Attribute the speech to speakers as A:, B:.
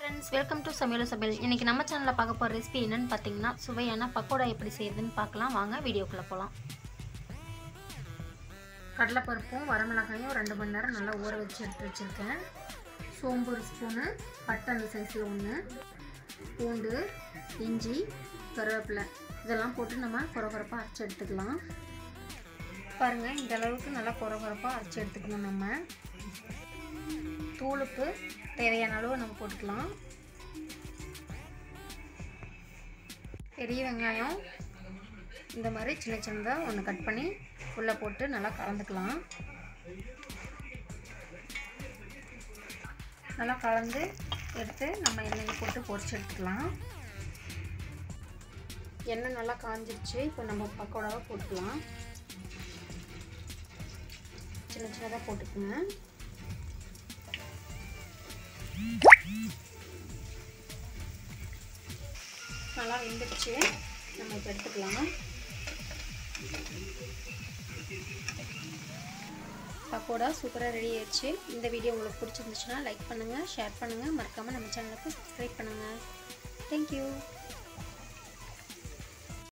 A: friends welcome to சமையல் சமையல் இன்றைக்கி நம்ம சேனலில் பார்க்க போகிற ரெசிபி என்னன்னு பார்த்தீங்கன்னா சுவையான பக்கோடா எப்படி செய்யுதுன்னு பார்க்கலாம் வாங்க வீடியோக்குள்ளே போகலாம் கடலைப்பருப்பும் வரமிளகாயும் ரெண்டு மணி நேரம் நல்லா ஊற வச்சு எடுத்து வச்சுருக்கேன் சோம்பு ஒரு ஸ்பூனு பட்டை அந்த சைஸில் ஒன்று பூண்டு இஞ்சி கருவேப்பிலை இதெல்லாம் போட்டு நம்ம குறகுறப்பாக அரைச்சி எடுத்துக்கலாம் பாருங்கள் இந்த அளவுக்கு நல்லா குறகுறப்பாக அரைச்சி எடுத்துக்கணும் நம்ம தூளுப்பு தேவையான அளவு நம்ம போட்டுக்கலாம் பெரிய வெங்காயம் இந்த மாதிரி சின்ன சின்னதாக ஒன்று கட் பண்ணி உள்ளே போட்டு நல்லா கலந்துக்கலாம் நல்லா கலந்து எடுத்து நம்ம எண்ணெயில் போட்டு பொரிச்சு எடுத்துக்கலாம் எண்ணெய் நல்லா காஞ்சிருச்சு இப்போ நம்ம பக்கோடாவை போட்டுக்கலாம் சின்ன சின்னதாக போட்டுக்கோங்க நல்லா வெந்துடுச்சு நம்ம இப்போ எடுத்துக்கலாம் பக்கோடா சூப்பராக ரெடி ஆயிடுச்சு இந்த வீடியோ உங்களுக்கு பிடிச்சிருந்துச்சுன்னா லைக் பண்ணுங்கள் ஷேர் பண்ணுங்கள் மறக்காமல் நம்ம சேனலுக்கு சப்ஸ்கிரைப் பண்ணுங்கள் தேங்க்யூ